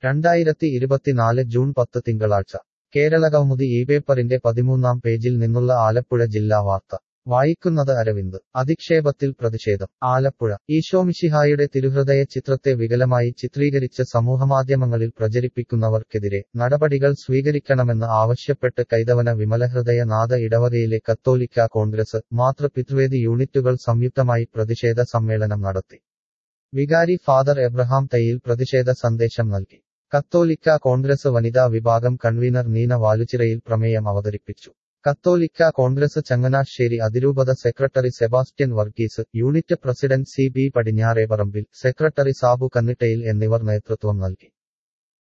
രണ്ടായിരത്തി ഇരുപത്തിനാല് ജൂൺ പത്ത് തിങ്കളാഴ്ച കേരളകൗമുദി ഈ പേപ്പറിന്റെ പതിമൂന്നാം പേജിൽ നിന്നുള്ള ആലപ്പുഴ ജില്ലാ വാർത്ത വായിക്കുന്നത് അരവിന്ദ് അധിക്ഷേപത്തിൽ പ്രതിഷേധം ആലപ്പുഴ ഈശോമിശിഹായുടെ തിരുഹൃദയ ചിത്രത്തെ വികലമായി ചിത്രീകരിച്ച് സമൂഹമാധ്യമങ്ങളിൽ പ്രചരിപ്പിക്കുന്നവർക്കെതിരെ നടപടികൾ സ്വീകരിക്കണമെന്ന് ആവശ്യപ്പെട്ട് കൈതവന വിമലഹൃദയ നാഥ ഇടവകയിലെ കത്തോലിക്ക കോൺഗ്രസ് മാതൃപിതൃവേദി യൂണിറ്റുകൾ സംയുക്തമായി പ്രതിഷേധ സമ്മേളനം നടത്തി വികാരി ഫാദർ എബ്രഹാം തയ്യിൽ പ്രതിഷേധ സന്ദേശം നൽകി കത്തോലിക്ക കോൺഗ്രസ് വനിതാ വിഭാഗം കൺവീനർ നീന വാലുച്ചിറയിൽ പ്രമേയം അവതരിപ്പിച്ചു കത്തോലിക്ക കോൺഗ്രസ് ചങ്ങനാശ്ശേരി അതിരൂപത secretary Sebastian Varghese unit president C B Padinjareparambil secretary Sabu Kannittayil എന്നിവർ നേതൃത്വം നൽകി